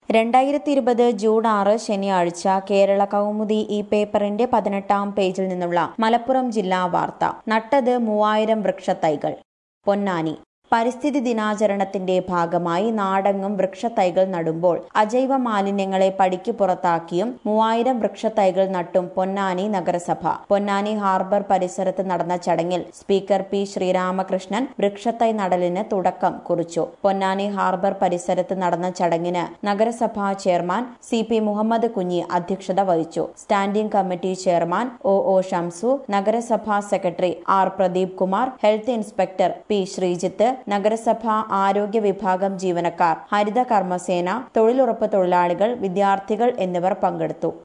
രണ്ടായിരത്തി ഇരുപത് ജൂൺ ആറ് ശനിയാഴ്ച കേരള കൗമുദി ഈ പേപ്പറിന്റെ പതിനെട്ടാം പേജിൽ നിന്നുള്ള മലപ്പുറം ജില്ലാ വാർത്ത നട്ടത് മൂവായിരം വൃക്ഷത്തൈകൾ പൊന്നാനി പരിസ്ഥിതി ദിനാചരണത്തിന്റെ ഭാഗമായി നാടെങ്ങും വൃക്ഷത്തൈകൾ നടുമ്പോൾ അജൈവ മാലിന്യങ്ങളെ പടിക്ക് പുറത്താക്കിയും മൂവായിരം വൃക്ഷത്തൈകൾ നട്ടും പൊന്നാനി നഗരസഭ പൊന്നാനി ഹാർബർ പരിസരത്ത് നടന്ന ചടങ്ങിൽ സ്പീക്കർ പി ശ്രീരാമകൃഷ്ണൻ വൃക്ഷത്തൈ നടലിന് തുടക്കം കുറിച്ചു പൊന്നാനി ഹാർബർ പരിസരത്ത് നടന്ന ചടങ്ങിന് നഗരസഭാ chairman C P Muhammad Kunhi അധ്യക്ഷത വഹിച്ചു standing committee chairman O O Shamsu നഗരസഭാ secretary R Pradeep Kumar health inspector P Sreejith നഗരസഭ ആരോഗ്യ വിഭാഗം ജീവനക്കാർ ഹരിത കർമ്മസേന തൊഴിലുറപ്പ് തൊഴിലാളികൾ വിദ്യാർത്ഥികൾ എന്നിവർ പങ്കെടുത്തു